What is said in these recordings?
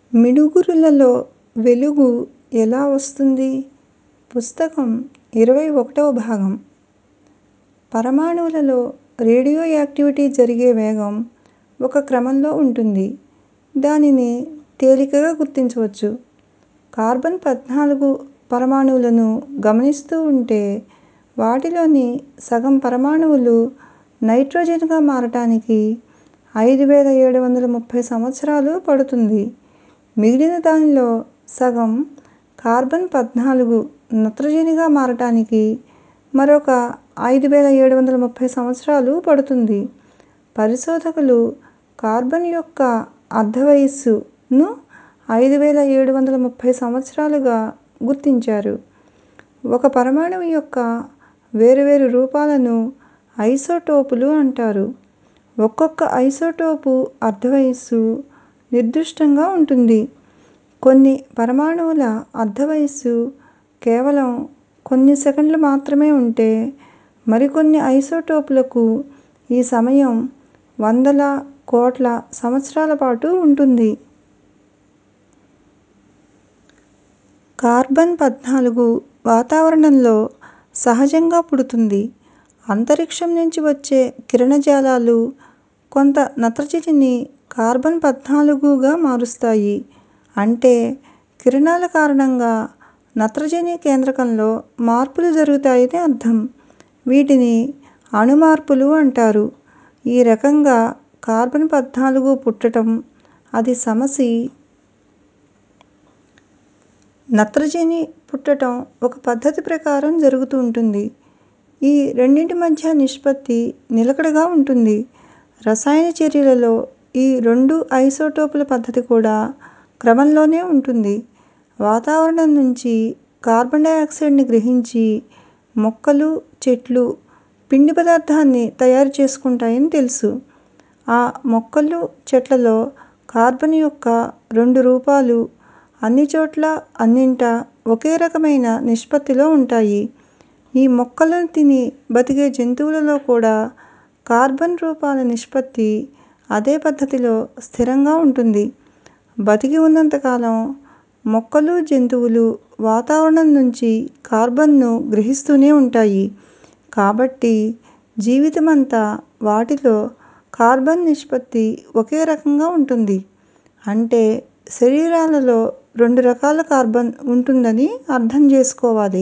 మిడుగురులలో వెలుగు ఎలా వస్తుంది? పుస్తకం ఇరవై ఒకటవ భాగం పరమాణువులలో రేడియో యాక్టివిటీ జరిగే వేగం ఒక క్రమంలో ఉంటుంది. దానిని తేలికగా గుర్తించవచ్చు. కార్బన్ పద్నాలుగు పరమాణువులను గమనిస్తూ ఉంటే వాటిలోని సగం పరమాణువులు నైట్రోజన్ గా మారటానికి ఐదు వేల ఏడు వందల ముప్పై సంవత్సరాలు పడుతుంది. మిగిలిన దానిలో సగం కార్బన్ పద్నాలుగు నత్రజనిగా మారటానికి మరొక ఐదు వేల ఏడు వందల ముప్పై సంవత్సరాలు పడుతుంది. పరిశోధకులు కార్బన్ యొక్క అర్ధవయస్సు ను ఐదు వేల ఏడు వందల ముప్పై సంవత్సరాలుగా గుర్తించారు. ఒక పరమాణువు యొక్క వేర్వేరు రూపాలను ఐసోటోపులు అంటారు. ఒక్కొక్క ఐసోటోపు అర్ధవయస్సు నిర్దిష్టంగా ఉంటుంది. కొన్ని పరమాణువుల అర్ధవయస్సు కేవలం కొన్ని సెకన్లు మాత్రమే ఉంటే మరికొన్ని ఐసోటోపులకు ఈ సమయం వందల, కోట్ల సంవత్సరాల పాటు ఉంటుంది. కార్బన్ పద్నాలుగు వాతావరణంలో సహజంగా పుడుతుంది. అంతరిక్షం నుంచి వచ్చే కిరణజాలాలు కొంత నత్రజనిని కార్బన్ పద్నాలుగు గా మారుస్తాయి. అంటే కిరణాల కారణంగా నత్రజని కేంద్రకంలో మార్పులు జరుగుతాయని అర్థం. వీటిని అణు మార్పులు అంటారు. ఈ రకంగా కార్బన్ పద్నాలుగు పుట్టటం, అది సమసి నత్రజని పుట్టటం ఒక పద్ధతి ప్రకారం జరుగుతుంటుంది. ఈ రెండింటి మధ్య నిష్పత్తి నిలకడగా ఉంటుంది. రసాయన చర్యలలో ఈ రెండు ఐసోటోపుల పద్ధతి కూడా క్రమంలోనే ఉంటుంది. వాతావరణం నుంచి కార్బన్ డయాక్సైడ్ ని గ్రహించి మొక్కలు, చెట్లు పిండి పదార్థాన్ని తయారు చేసుకుంటాయని తెలుసు. ఆ మొక్కలు, చెట్లలో కార్బన్ యొక్క రెండు రూపాలు అన్ని చోట్లా అన్నింటా ఒకే రకమైన నిష్పత్తిలో ఉంటాయి. ఈ మొక్కలను తిని బతికే జంతువులలో కూడా కార్బన్ రూపాల నిష్పత్తి అదే పద్ధతిలో స్థిరంగా ఉంటుంది. బతికి ఉన్నంత కాలం మొక్కలు, జంతువులు వాతావరణం నుంచి కార్బన్ ను గ్రహిస్తూనే ఉంటాయి. కాబట్టి జీవితమంతా వాటిలో కార్బన్ నిష్పత్తి ఒకే రకంగా ఉంటుంది. అంటే శరీరాలలో రెండు రకాల కార్బన్ ఉంటుందని అర్థం చేసుకోవాలి.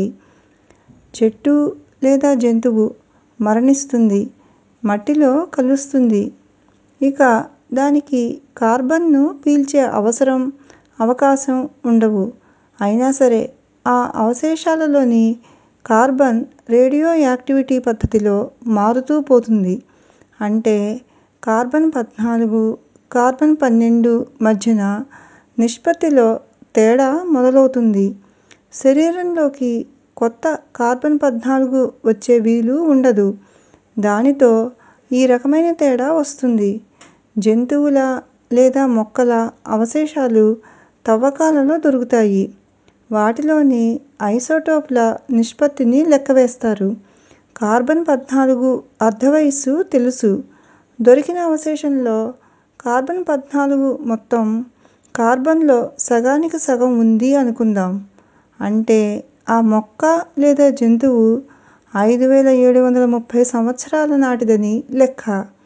చెట్టు లేదా జంతువు మరణిస్తుంది. మట్టిలో కలుస్తుంది. ఇక దానికి కార్బన్ ను పీల్చే అవసరం, అవకాశం ఉండవు. అయినా సరే ఆ అవశేషాలలోని కార్బన్ రేడియో యాక్టివిటీ పద్ధతిలో మారుతూ పోతుంది. అంటే కార్బన్ పద్నాలుగు, కార్బన్ పన్నెండు మధ్యన నిష్పత్తిలో తేడా మొదలవుతుంది. శరీరంలోకి కొత్త కార్బన్ పద్నాలుగు వచ్చే వీలు ఉండదు. దానితో ఈ రకమైన తేడా వస్తుంది. జంతువుల లేదా మొక్కల అవశేషాలు తవ్వకాలలో దొరుకుతాయి. వాటిలోని ఐసోటోపుల నిష్పత్తిని లెక్కవేస్తారు. కార్బన్ పద్నాలుగు అర్ధవయస్సు తెలుసు. దొరికిన అవశేషంలో కార్బన్ పద్నాలుగు మొత్తం కార్బన్ లో సగానికి సగం ఉంది అనుకుందాం. అంటే ఆ మొక్క లేదా జంతువు ఐదు వేల ఏడు వందల ముప్పై సంవత్సరాల నాటిదని లెక్క.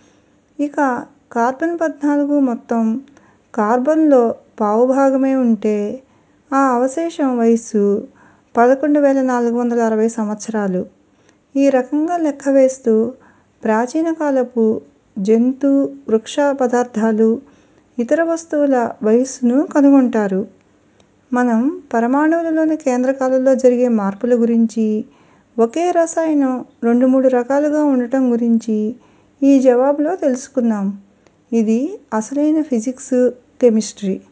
ఇక కార్బన్ పద్నాలుగు మొత్తం కార్బన్ లో పావుభాగమే ఉంటే ఆ అవశేషం వయస్సు పదకొండు వేల నాలుగు వందల అరవై సంవత్సరాలు. ఈ రకంగా లెక్కవేస్తూ ప్రాచీన కాలపు జంతు, వృక్ష పదార్థాలు, ఇతర వస్తువుల వయస్సును కనుగొంటారు. మనం పరమాణువులలోని కేంద్రకాలలో జరిగే మార్పుల గురించి, ఒకే రసాయనం రెండు మూడు రకాలుగా ఉండటం గురించి ఈ జవాబులో తెలుసుకున్నాం. ఇది అసలైన ఫిజిక్స్, కెమిస్ట్రీ